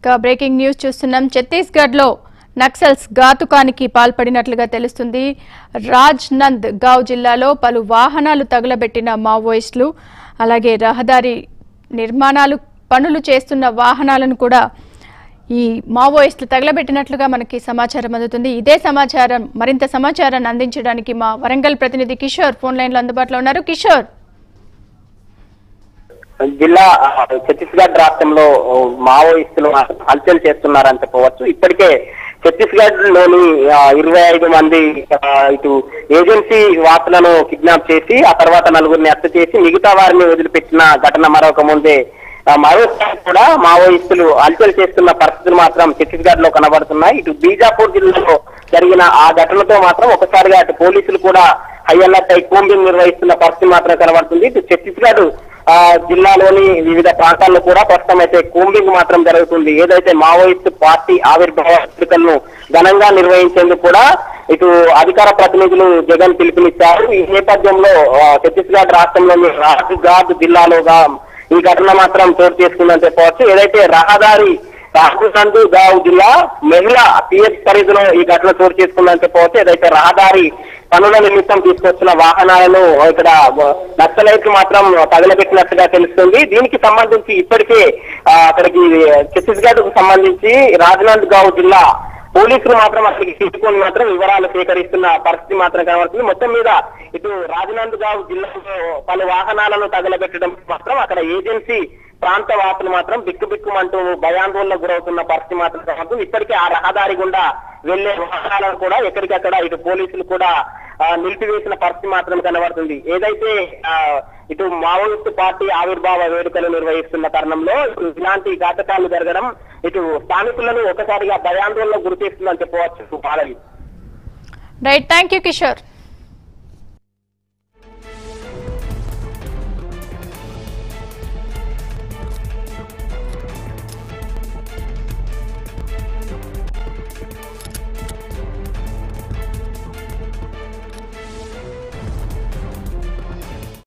ఇక breaking news చూస్తున్నాం ఛత్తీస్గఢ్లో నక్సల్స్ ఘాతుకానికి పాల్పడినట్లుగా తెలుస్తుంది రాజ్ నంద్ గావ్ జిల్లాలో పలు వాహనాలు తగులబెట్టిన మావోయిస్టులు అలాగే రహదారి నిర్మాణాలు పనులు చేస్తున్న వాహనాలను కూడా ఈ మావోయిస్టులు తగలబెట్టినట్లుగా మనకి సమాచారం అందుతుంది ఇదే సమాచారం మరింత సమాచారాన్ని అందించడానికి మా వరంగల్ ప్రతినిధి కిషోర్ ఫోన్ లైన్లో అందుబాటులో ఉన్నారు కిషోర్ జిల్లా ఆ, ఛత్తీస్గఢ్ రాష్ట్రంలో ఓ, మావోయిస్టులు హల్చల్ చేస్తున్నారని చెప్పవచ్చు ఇప్పటికే ఛత్తీస్గఢ్ లోని ఆ, ఇరవై ఐదు మంది ఆ, ఇటు ఏజెన్సీ వాసులను కిడ్నాప్ చేసి ఆ తర్వాత నలుగురిని హత్య చేసి మిగతా వారిని వదిలిపెట్టిన ఘటన మరొక ముందే ఆ, మరోసారి కూడా మావోయిస్టులు హల్చల్ చేస్తున్న పరిస్థితులు మాత్రం ఛత్తీస్గఢ్ లో కనబడుతున్నాయి ఇటు బీజాపూర్ జిల్లాలో జరిగిన ఆ ఘటనతో మాత్రం ఒకసారిగా అటు పోలీసులు కూడా హై అలర్ట్ అయి కూంబింగ్ నిర్వహిస్తున్న పరిస్థితి మాత్రం కనబడుతుంది ఇటు ఛత్తీస్గఢ్ ఆ జిల్లాలోని వివిధ ప్రాంతాల్లో కూడా ప్రస్తుతం అయితే కూంబింగ్ మాత్రం జరుగుతుంది ఏదైతే మావోయిస్ట్ పార్టీ ఆవిర్భావ వేడుకలను ఘనంగా నిర్వహించేందుకు కూడా ఇటు అధికార ప్రతినిధులు జగన్ పిలుపునిచ్చారు ఈ నేపథ్యంలో ఆ, ఛత్తీస్గఢ్ రాష్ట్రంలోని రాజ్గాద్ జిల్లాలోగా ఈ ఘటన మాత్రం చోటు చేసుకుందని చెప్పవచ్చు ఏదైతే రహదారి రాహుల్నందు గావ్ జిల్లా మహిళ పిఎస్ పరిధిలో ఈ ఘటన చోటు చేసుకుందని చెప్పవచ్చు ఏదైతే రహదారి పనుల నిమిత్తం తీసుకొచ్చిన వాహనాలను ఇక్కడ నక్సలైట్లు మాత్రం తగలబెట్టినట్టుగా తెలుస్తుంది దీనికి సంబంధించి ఇప్పటికే ఆ, అక్కడికి ఛత్తీస్గఢ్ కు సంబంధించి రాజనాంద్ గావ్ జిల్లా పోలీసులు మాత్రం అక్కడికి తీసుకొని మాత్రం వివరాలు సేకరిస్తున్న పరిస్థితి మాత్రం కనబడుతుంది మొత్తం మీద ఇటు రాజనాంద్ గావ్ జిల్లాలో పలు వాహనాలను తగలబెట్టడం మాత్రం అక్కడ ఏజెన్సీ ప్రాంత వాసులు మాత్రం బిక్కు బిక్కుమంటూ భయాందోళనకు గురవుతున్న పరిస్థితి మాత్రం కనబడుతుంది ఇప్పటికే ఆ రహదారి గుండా వెళ్లే వాహనాలను కూడా ఎక్కడికక్కడ ఇటు పోలీసులు కూడా ఆ, నిలిపివేసిన పరిస్థితి మాత్రం కనబడుతుంది ఏదైతే ఆ, ఇటు మావోయిస్టు పార్టీ ఆవిర్భావ వేడుకలు నిర్వహిస్తున్న తరుణంలో ఇటు ఇలాంటి ఘాతకాలు జరగడం ఇటు స్థానికులను ఒకసారిగా భయాందోళనకు గురి చేస్తుందని చెప్పవచ్చు బాలవి రైట్ థ్యాంక్ యూ కిషోర్